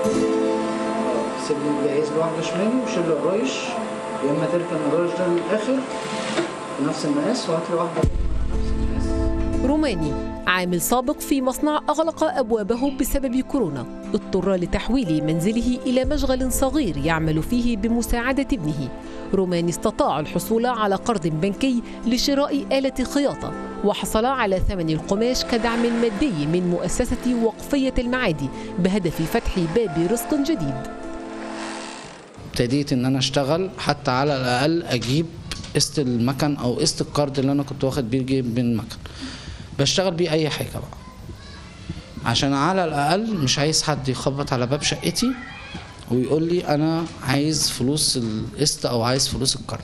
سيب لي الجهاز بواحدة شمالي وشيل لي الرايش يا اما تركن الرايش ده للاخر بنفس المقاس وهات لي واحدة نفس المقاس روماني عامل سابق في مصنع أغلق أبوابه بسبب كورونا اضطر لتحويل منزله إلى مشغل صغير يعمل فيه بمساعدة ابنه روماني استطاع الحصول على قرض بنكي لشراء آلة خياطة وحصل على ثمن القماش كدعم مادي من مؤسسة وقفية المعادي بهدف فتح باب رزق جديد ابتديت ان انا اشتغل حتى على الاقل اجيب قسط المكن او قسط القرض اللي انا كنت واخد بيه جيب من المكن بشتغل بيه اي حاجه بقى عشان على الاقل مش عايز حد يخبط على باب شقتي ويقول لي انا عايز فلوس القسط او عايز فلوس القرض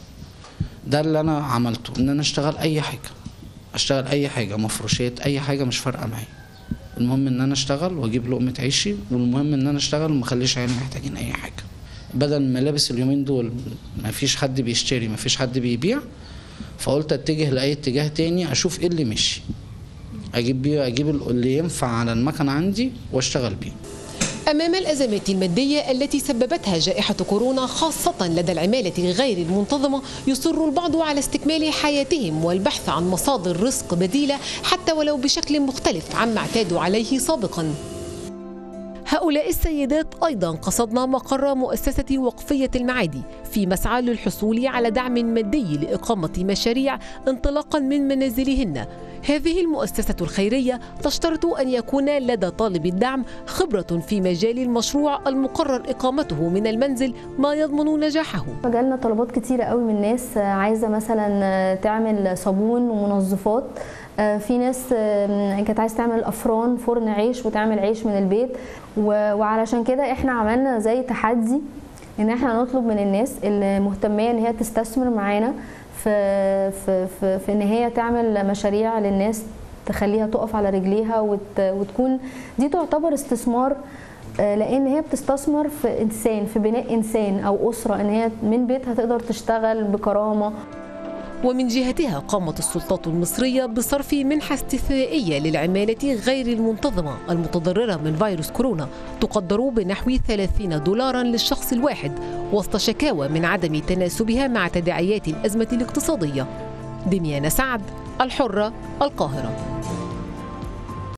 ده اللي انا عملته ان انا اشتغل اي حاجه اشتغل اي حاجه مفروشات اي حاجه مش فارقه معايا المهم ان انا اشتغل واجيب لقمه عيشي والمهم ان انا اشتغل وما اخليش عيالي محتاجين اي حاجه بدل الملابس اليومين دول مفيش حد بيشتري مفيش حد بيبيع فقلت اتجه لاي اتجاه تاني اشوف ايه اللي مشي اجيب بيه اجيب اللي ينفع على المكن عندي واشتغل بيه أمام الأزمات المادية التي سببتها جائحة كورونا خاصة لدى العمالة غير المنتظمة يصر البعض على استكمال حياتهم والبحث عن مصادر رزق بديلة حتى ولو بشكل مختلف عما اعتادوا عليه سابقاً هؤلاء السيدات أيضا قصدنا مقر مؤسسة وقفية المعادي في مسعى للحصول على دعم مادي لإقامة مشاريع انطلاقا من منازلهن هذه المؤسسة الخيرية تشترط أن يكون لدى طالب الدعم خبرة في مجال المشروع المقرر إقامته من المنزل ما يضمن نجاحه جالنا طلبات كتيرة قوي من ناس عايزة مثلا تعمل صابون ومنظفات في ناس كانت عايزه تعمل افران فرن عيش وتعمل عيش من البيت وعلشان كده احنا عملنا زي تحدي ان احنا نطلب من الناس اللي مهتميه ان هي تستثمر معانا في في في, في ان هي تعمل مشاريع للناس تخليها تقف على رجليها وت وتكون دي تعتبر استثمار لان هي بتستثمر في انسان في بناء انسان او اسره ان هي من بيتها تقدر تشتغل بكرامه ومن جهتها قامت السلطات المصرية بصرف منحة استثنائية للعمالة غير المنتظمة المتضررة من فيروس كورونا تقدر بنحو 30 دولارا للشخص الواحد وسط شكاوى من عدم تناسبها مع تداعيات الأزمة الاقتصادية دميان سعد الحرة القاهرة